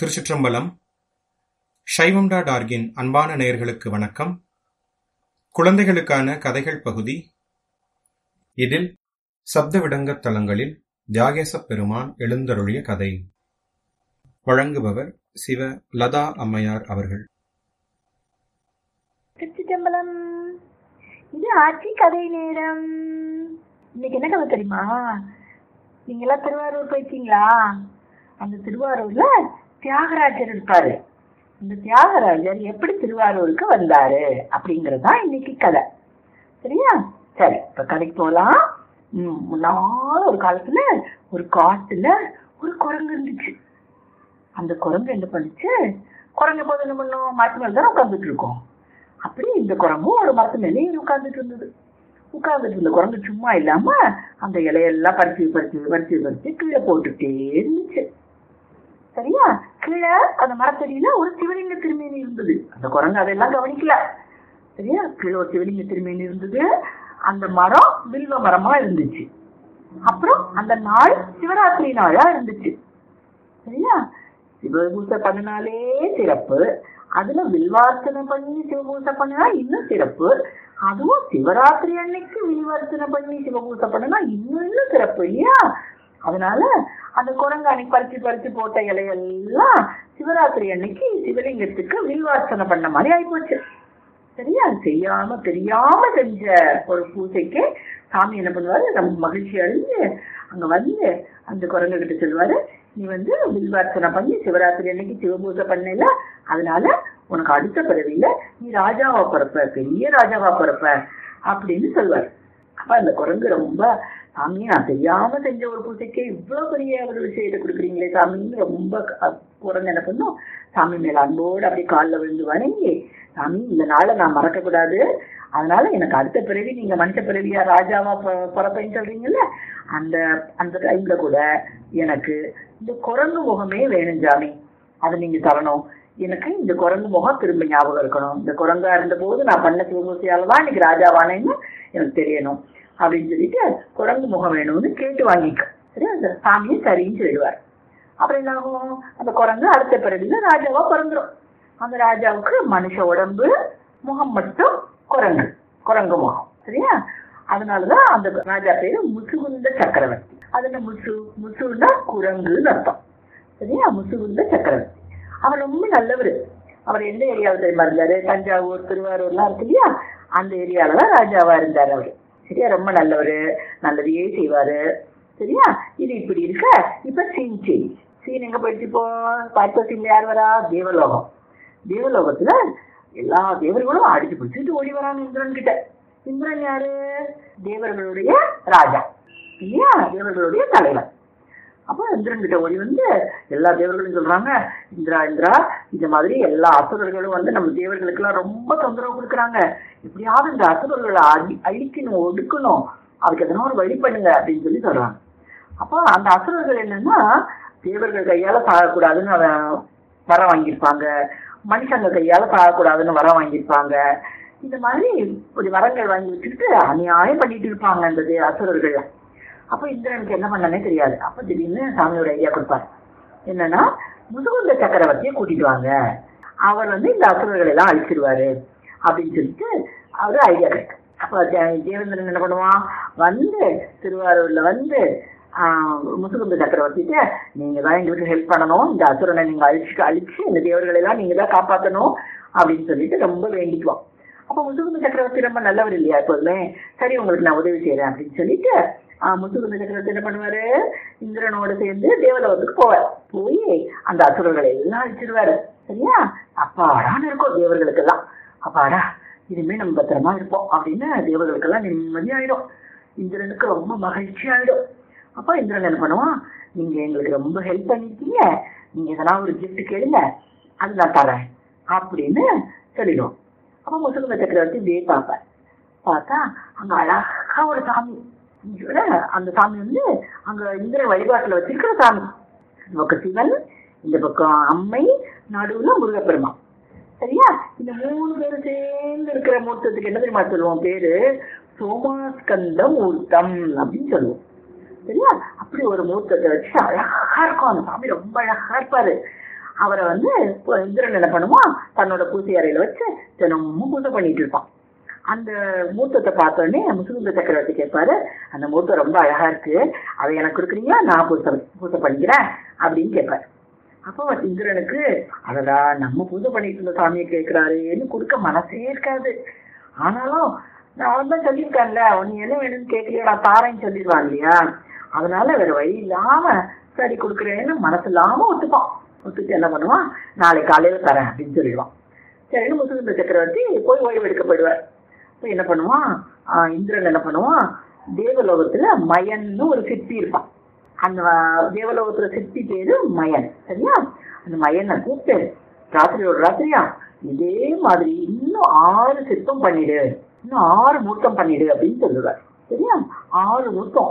திருச்சிற்றம்பலம் சைவம்டா டார்கின் அன்பான நேயர்களுக்கு வணக்கம் குழந்தைகளுக்கான கதைகள் பகுதி இதில் சப்த விடங்கத் தலங்களில் தியாகேசப் பெருமான் எழுந்தருளிய கதை வழங்குபவர் சிவ லதா அம்மையார் அவர்கள் திருச்சிட்டம்பலம் இது ஆட்சி கதை நேரம் இன்னைக்கு என்ன கதை தெரியுமா நீங்க எல்லாம் திருவாரூர் போயிட்டீங்களா அந்த திருவாரூர்ல தியாகராஜர் இருப்பாரு இந்த தியாகராஜர் எப்படி திருவாரூருக்கு வந்தாரு அப்படிங்கறது தான் இன்னைக்கு கதை சரியா சரி இப்ப கதைக்கு போலாம் ம், முன்னால ஒரு காலத்துல ஒரு காட்டுல ஒரு குரங்கு இருந்துச்சு அந்த குரங்கு என்ன பண்ணுச்சு குரங்கு போது என்ன பண்ணும் மரத்து மேல தானே உட்காந்துட்டு இருக்கோம் அப்படி இந்த குரங்கும் ஒரு மரத்து மேலே உட்கார்ந்துட்டு இருந்தது உட்கார்ந்துட்டு இருந்த குரங்கு சும்மா இல்லாம அந்த இலையெல்லாம் பறிச்சு பறிச்சு பறிச்சு பறிச்சு கீழே போட்டுட்டே இருந்துச்சு சரியா கீழே அந்த மரத்தடியில ஒரு சிவலிங்க திருமேனி இருந்தது அந்த குரங்கு அதெல்லாம் கவனிக்கல சரியா கீழே ஒரு சிவலிங்க திருமேனி இருந்தது அந்த மரம் வில்வ மரமா இருந்துச்சு அப்புறம் அந்த நாள் சிவராத்திரி நாளா இருந்துச்சு சரியா சிவபூசை பண்ணினாலே சிறப்பு அதுல வில்வார்த்தனை பண்ணி சிவபூசை பண்ணினா இன்னும் சிறப்பு அதுவும் சிவராத்திரி அன்னைக்கு வில்வார்த்தனை பண்ணி சிவபூசை பண்ணினா இன்னும் இன்னும் சிறப்பு இல்லையா அதனால அந்த குரங்கு அன்னைக்கு பறிச்சு பறிச்சு போட்ட இலையெல்லாம் சிவராத்திரி அன்னைக்கு சிவலிங்கத்துக்கு வில்வார்ச்சனை பண்ண மாதிரி ஆயிப்போச்சு சரியா செய்யாம தெரியாம செஞ்ச ஒரு பூஜைக்கு சாமி என்ன பண்ணுவாரு நம்ம மகிழ்ச்சி அடைஞ்சு அங்க வந்து அந்த குரங்கு கிட்ட சொல்லுவாரு நீ வந்து வில்வார்ச்சனை பண்ணி சிவராத்திரி அன்னைக்கு சிவபூஜை பண்ணல அதனால உனக்கு அடுத்த பிறவியில நீ ராஜாவா பிறப்ப பெரிய ராஜாவா பிறப்ப அப்படின்னு சொல்லுவார் அப்ப அந்த குரங்கு ரொம்ப சாமி நான் தெரியாம செஞ்ச ஒரு பூஜைக்கு இவ்வளவு பெரிய ஒரு விஷயத்தை கொடுக்குறீங்களே சாமின்னு ரொம்ப க- குரங்கு என்ன பண்ணும் சாமி மேல அன்போடு அப்படியே காலில் விழுந்து வணங்கி சாமி இந்த நாளை நான் மறக்க கூடாது அதனால எனக்கு அடுத்த பிறவி நீங்க மனுஷ பிறவியா ராஜாவா பொ- பிறப்பேன்னு சொல்றீங்கல்ல அந்த அந்த டைம்ல கூட எனக்கு இந்த குரங்கு முகமே வேணும் சாமி அதை நீங்க தரணும் எனக்கு இந்த குரங்கு முகம் திரும்ப ஞாபகம் இருக்கணும் இந்த குரங்கா இருந்த போது நான் பண்ண சிவமூர்த்தியால தான் இன்னைக்கு ராஜாவானேன்னு எனக்கு தெரியணும் அப்படின்னு சொல்லிட்டு குரங்கு முகம் வேணும்னு கேட்டு வாங்கிக்க சரி அந்த சாமியும் சரின்னு சொல்லிடுவார் அப்புறம் என்ன ஆகும் அந்த குரங்கு அடுத்த பிறவில ராஜாவா பிறந்துரும் அந்த ராஜாவுக்கு மனுஷ உடம்பு முகம் மட்டும் குரங்கு குரங்கு முகம் சரியா அதனாலதான் அந்த ராஜா பேரு முசுகுந்த சக்கரவர்த்தி அதுல முசு முசுன்னா குரங்குன்னு அர்த்தம் சரியா முசுகுந்த சக்கரவர்த்தி அவர் ரொம்ப நல்லவர் அவர் எந்த ஏரியாவில் தெரியுமா இருந்தாரு தஞ்சாவூர் திருவாரூர்லாம் இருக்கு இல்லையா அந்த ஏரியால தான் ராஜாவா இருந்தார் அவர் சரியா ரொம்ப நல்லவர் நல்லதையே செய்வாரு சரியா இது இப்படி இருக்க இப்ப சீன் சேஞ்ச் சீன் எங்க போயிடுச்சு இப்போ பார்த்த சீன்ல யார் வரா தேவலோகம் தேவலோகத்துல எல்லா தேவர்களும் அடிச்சு பிடிச்சிட்டு ஓடி வராங்க இந்திரன் கிட்ட இந்திரன் யாரு தேவர்களுடைய ராஜா இல்லையா தேவர்களுடைய தலைவர் அப்போ இந்திரன் கிட்ட ஓடி வந்து எல்லா தேவர்களும் சொல்றாங்க இந்திரா இந்திரா இந்த மாதிரி எல்லா அசுரர்களும் வந்து நம்ம தேவர்களுக்கு எல்லாம் ரொம்ப தொந்தரவு கொடுக்குறாங்க எப்படியாவது இந்த அசுரர்களை அடி அழிக்கணும் ஒடுக்கணும் அதுக்கு எதனா ஒரு வழி பண்ணுங்க அப்படின்னு சொல்லி சொல்றாங்க அப்போ அந்த அசுரர்கள் என்னன்னா தேவர்கள் கையால சாகக்கூடாதுன்னு அவன் வர வாங்கியிருப்பாங்க மனுஷங்க கையால சாகக்கூடாதுன்னு வர வாங்கியிருப்பாங்க இந்த மாதிரி ஒரு வரங்கள் வாங்கி வச்சுக்கிட்டு அநியாயம் பண்ணிட்டு இருப்பாங்க அந்த தே- அசுரர்கள் அப்போ இந்திரனுக்கு என்ன பண்ணனே தெரியாது அப்போ திடீர்னு சாமியோட ஐடியா கொடுப்பாரு என்னன்னா முதுகுந்த சக்கரவர்த்தியை கூட்டிட்டு வாங்க அவர் வந்து இந்த அசுரர்களை எல்லாம் அழிச்சிருவாரு அப்படின்னு சொல்லிட்டு அவரு ஐடியா கிடைக்கும் அப்போ தே- தேவேந்திரன் என்ன பண்ணுவான் வந்து திருவாரூர்ல வந்து ஆஹ், முசுகுந்த சக்கரவர்த்திட்ட நீங்க தான் எங்களுக்கு ஹெல்ப் பண்ணணும் இந்த அசுரனை நீங்க அழிச்சு அழிச்சு இந்த தேவர்களை எல்லாம் நீங்க தான் காப்பாற்றணும் அப்படின்னு சொல்லிட்டு ரொம்ப வேண்டிக்குவான் அப்போ முசுகுந்த சக்கரவர்த்தி ரொம்ப நல்லவர் இல்லையா எப்போதுமே சரி உங்களுக்கு நான் உதவி செய்யறேன் அப்படின்னு சொல்லிட்டு ஆஹ், முசுகுந்த சக்கரவர்த்தி என்ன பண்ணுவாரு இந்திரனோட சேர்ந்து தேவலோகத்துக்கு போவார் போய் அந்த அசுரர்களை எல்லாம் அழிச்சிருவாரு சரியா அப்பாடான்னு இருக்கும் தேவர்களுக்கெல்லாம் அப்பாடா இனிமே நம்ம பத்திரமா இருப்போம் அப்படின்னு தேவர்களுக்கெல்லாம் நிம்மதியாயிடும் இந்திரனுக்கு ரொம்ப மகிழ்ச்சி ஆயிடும் அப்போ இந்திரன் என்ன பண்ணுவான் நீங்க எங்களுக்கு ரொம்ப ஹெல்ப் பண்ணிருக்கீங்க நீங்க எதனா ஒரு gift கேளுங்க அது நான் தரேன் அப்படின்னு சொல்லிடுவோம் அப்போ முசுகுந்த சக்கரவர்த்தி இப்படியே பார்ப்பேன் பார்த்தா அங்க அழகா ஒரு சாமி இங்க அந்த சாமி வந்து அங்க இந்திர வழிபாட்டுல வச்சிருக்கிற சாமி இந்த பக்கம் சிவன் இந்த பக்கம் அம்மை நடுவுல முருகப்பெருமான் சரியா இந்த மூணு பேரும் சேர்ந்து இருக்கிற மூர்த்தத்துக்கு என்ன தெரியுமா சொல்லுவோம் பேரு சோமாஸ்கந்த மூர்த்தம் அப்படின்னு சொல்லுவோம் சரியா அப்படி ஒரு மூர்த்தத்தை வச்சு அழகா இருக்கும் அந்த சாமி ரொம்ப அழகா இருப்பாரு அவரை வந்து இப்போ இந்திரன் என்ன பண்ணுவான் தன்னோட பூசை அறையில வச்சு தினமும் பூஜை பண்ணிட்டு இருப்பான் அந்த மூர்த்தத்தை பார்த்தோடனே முசுகுந்த சக்கரவர்த்தி கேட்பாரு அந்த மூர்த்தம் ரொம்ப அழகா இருக்கு அதை எனக்கு கொடுக்குறீங்களா நான் பூசை பூஜை பண்ணிக்கிறேன் அப்படின்னு கேட்பாரு அப்போ இந்திரனுக்கு அதடா நம்ம பூஜை பண்ணிட்டு இருந்த சாமியை கேட்கிறாருன்னு கொடுக்க மனசே இருக்காது ஆனாலும் நான் தான் சொல்லியிருக்கேன்ல உன்னை என்ன வேணும்னு கேட்கலையா தாரேன்னு சொல்லிடுவான் இல்லையா அதனால வேற வழி இல்லாம சரி கொடுக்குறேன்னு மனசு இல்லாம ஒத்துப்பான் ஒத்துட்டு என்ன பண்ணுவான் நாளை காலையில தரேன் அப்படின்னு சொல்லிடுவான் சரின்னு முசுகுந்த சக்கரவர்த்தி போய் ஓய்வு எடுக்க போயிடுவார் இப்போ என்ன பண்ணுவான் ஆஹ் இந்திரன் என்ன பண்ணுவான் தேவலோகத்துல மயன்னு ஒரு சிற்பி இருப்பான் அந்த ஆஹ், தேவலோகத்துல சிற்பி பேரு மயன் சரியா அந்த மயனை கூப்பிட்டு ராத்திரியோட ராத்திரியா இதே மாதிரி இன்னும் ஆறு சிற்பம் பண்ணிடு இன்னும் ஆறு மூர்த்தம் பண்ணிடு அப்படின்னு சொல்லுவார் சரியா ஆறு மூர்த்தம்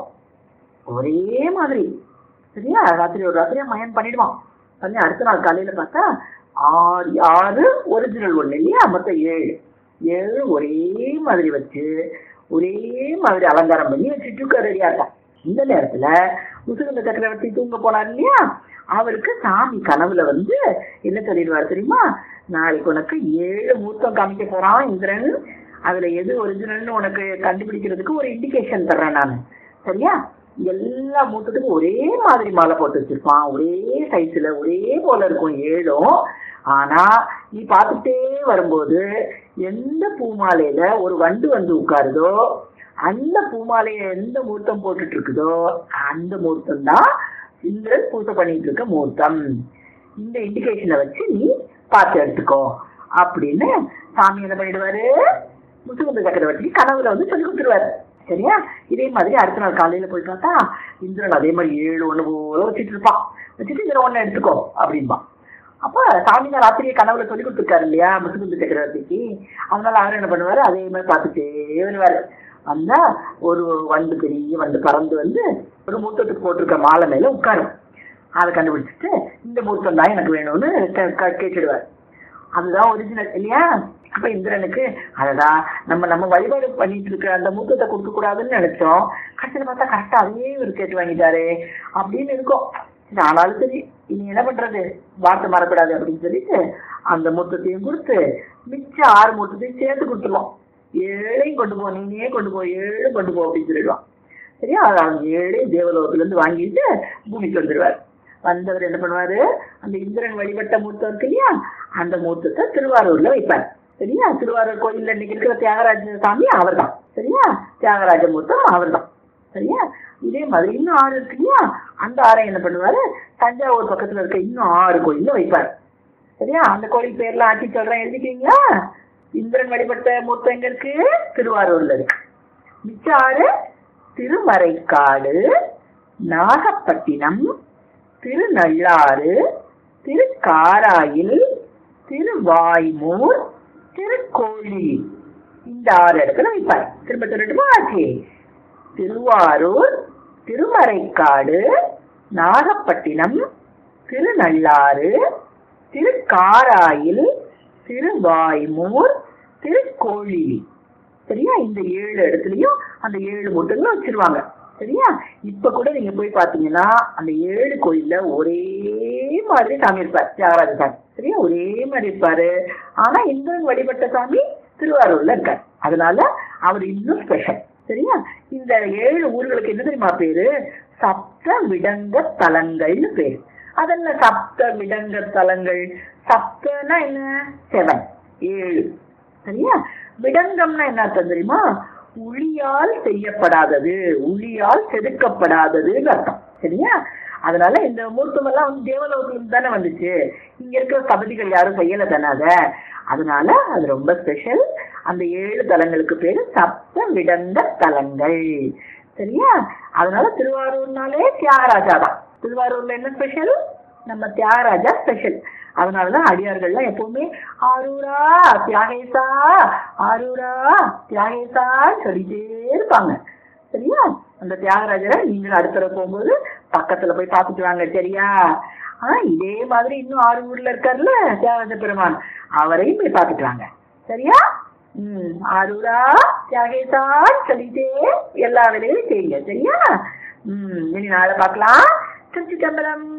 ஒரே மாதிரி சரியா ராத்திரி ஒரு ராத்திரியா மயன் பண்ணிடுவான் பண்ணி அடுத்த நாள் காலையில பார்த்தா ஆறு ஆறு ஒரிஜினல் ஒண்ணு இல்லையா மொத்தம் ஏழு ஏழு ஒரே மாதிரி வச்சு ஒரே மாதிரி அலங்காரம் பண்ணி வச்சுட்டு ரெடியா இருக்கான் இந்த நேரத்துல முசுகுந்த சக்கரவர்த்தி தூங்க போனார் இல்லையா அவருக்கு சாமி கனவுல வந்து என்ன சொல்லிடுவார் தெரியுமா நாளைக்கு உனக்கு ஏழு மூர்த்தம் காமிக்க போறான் இந்திரன் அதுல எது ஒரிஜினல்னு உனக்கு கண்டுபிடிக்கிறதுக்கு ஒரு இண்டிகேஷன் தர்றேன் நான் சரியா எல்லா மூத்தத்துக்கும் ஒரே மாதிரி மாலை போட்டு வச்சிருப்பான் ஒரே சைஸ்ல ஒரே போல இருக்கும் ஏழும் ஆனா நீ பார்த்துட்டே வரும்போது எந்த பூமாலையில ஒரு வண்டு வந்து உட்காருதோ அந்த பூமாலைய எந்த மூர்த்தம் போட்டுட்டு இருக்குதோ அந்த மூர்த்தம் தான் இந்திரன் பூசை பண்ணிட்டு இருக்க மூர்த்தம் இந்த இண்டிகேஷனை வச்சு நீ பார்த்து எடுத்துக்கோ அப்படின்னு சாமி என்ன பண்ணிடுவாரு முத்துகுந்த சக்கரவர்த்திக்கு கனவுல வந்து சொல்லி கொடுத்துருவாரு சரியா இதே மாதிரி அடுத்த நாள் காலையில போய் பார்த்தா இந்திரன் அதே மாதிரி ஏழு ஒண்ணு போல வச்சுட்டு இருப்பான் வச்சுட்டு இதுல ஒண்ணு எடுத்துக்கோ அப்படின்பான் அப்ப சாமி தான் ராத்திரியை கனவுல சொல்லி கொடுத்துருக்காரு இல்லையா முத்துகுந்த சக்கரவர்த்திக்கு அதனால அவர் என்ன பண்ணுவாரு அதே மாதிரி பார்த்துட்டே வருவாரு வந்தா ஒரு வண்டு பெரிய வண்டு பறந்து வந்து ஒரு மூத்தத்துக்கு போட்டிருக்க மாலை மேல உட்காரும் அதை கண்டுபிடிச்சிட்டு இந்த மூர்த்தம் தான் எனக்கு வேணும்னு கே- கே- கேட்டுடுவார் அதுதான் ஒரிஜினல் இல்லையா அப்ப இந்திரனுக்கு அதடா நம்ம நம்ம வழிபாடு பண்ணிட்டு இருக்க அந்த மூத்தத்தை கொடுக்க கூடாதுன்னு நினைச்சோம் கடைசியில் பார்த்தா கரெக்டா அதே ஒரு கேட்டு வாங்கிட்டாரே அப்படின்னு இருக்கும் சரி, ஆனாலும் சரி இனி என்ன பண்றது வார்த்தை மாறக்கூடாது அப்படின்னு சொல்லிட்டு அந்த மூத்தத்தையும் கொடுத்து மிச்சம் ஆறு மூத்தத்தையும் சேர்த்து கொடுத்துருவோம் ஏழையும் கொண்டு போ நீனே கொண்டு போ ஏழு கொண்டு போ அப்படின்னு சொல்லிடுவான் சரியா அது அவங்க ஏழையும் தேவலோகத்துல இருந்து வாங்கிட்டு பூமிக்கு வந்துடுவார் வந்தவர் என்ன பண்ணுவாரு அந்த இந்திரன் வழிபட்ட மூர்த்தம் இருக்கு இல்லையா அந்த மூர்த்தத்தை திருவாரூர்ல வைப்பார் சரியா திருவாரூர் கோயில்ல இன்னைக்கு இருக்கிற தியாகராஜ சாமி அவர்தான் சரியா தியாகராஜ மூர்த்தம் அவர்தான் சரியா இதே மாதிரி இன்னும் ஆறு இருக்கு இல்லையா அந்த ஆறை என்ன பண்ணுவாரு தஞ்சாவூர் பக்கத்துல இருக்க இன்னும் ஆறு கோயில்ல வைப்பார் சரியா அந்த கோயில் பேர்லாம் ஆட்சி சொல்றேன் எழுதிக்கிறீங்களா இந்திரன் வழிபட்ட மூர்த்தம் எங்க இருக்கு திருவாரூர்ல இருக்கு மிச்ச ஆறு திருமறைக்காடு நாகப்பட்டினம் திருநள்ளாறு திருக்காராயில் திருவாய்மூர் திருக்கோழி இந்த ஆறு இடத்துல வைப்பார் திரும்ப சொல்லட்டுமா ஆச்சு திருவாரூர் திருமறைக்காடு நாகப்பட்டினம் திருநள்ளாறு திருக்காராயில் திருவாய்மூர் திருக்கோழி சரியா இந்த ஏழு இடத்துலயும் அந்த ஏழு மூட்டைகளும் வச்சிருவாங்க சரியா இப்ப கூட நீங்க போய் பாத்தீங்கன்னா அந்த ஏழு கோயில்ல ஒரே மாதிரி சாமி இருப்பார் தியாகராஜ சாமி சரியா ஒரே மாதிரி இருப்பாரு ஆனா இந்திரன் வழிபட்ட சாமி திருவாரூர்ல இருக்கார் அதனால அவர் இன்னும் ஸ்பெஷல் சரியா இந்த ஏழு ஊர்களுக்கு என்ன தெரியுமா பேரு சப்த விடங்க தலங்கள்னு பேரு அதெல்லாம் சப்த விடங்க தலங்கள் சப்தனா என்ன செவன் ஏழு சரியா விடங்கம்னா என்ன அர்த்தம் தெரியுமா உளியால் செய்யப்படாதது உளியால் செதுக்கப்படாததுன்னு அர்த்தம் சரியா அதனால இந்த மூர்த்தம் எல்லாம் வந்து தேவலோகத்துல தானே வந்துச்சு இங்க இருக்கிற சபதிகள் யாரும் செய்யல தானே அத அதனால அது ரொம்ப ஸ்பெஷல் அந்த ஏழு தலங்களுக்கு பேரு சப்த விடங்க தலங்கள் சரியா அதனால திருவாரூர்னாலே தியாகராஜா தான் திருவாரூர்ல என்ன ஸ்பெஷல் நம்ம தியாகராஜா ஸ்பெஷல் அதனாலதான் அடியார்கள்லாம் எப்பவுமே ஆரூரா தியாகேசா ஆரூரா தியாகேசா சொல்லிட்டே இருப்பாங்க சரியா அந்த தியாகராஜரை நீங்களும் அடுத்த தடவை போகும்போது பக்கத்துல போய் பார்த்துட்டு வாங்க சரியா ஆ இதே மாதிரி இன்னும் ஆறு ஊர்ல இருக்காருல்ல தியாகராஜ பெருமான் அவரையும் போய் பார்த்துட்டு வாங்க சரியா ம் ஆரூரா தியாகேசா சொல்லிட்டே எல்லா வேலையும் செய்யுங்க சரியா ம் இனி நாளை பார்க்கலாம் திருச்சி தம்பரம்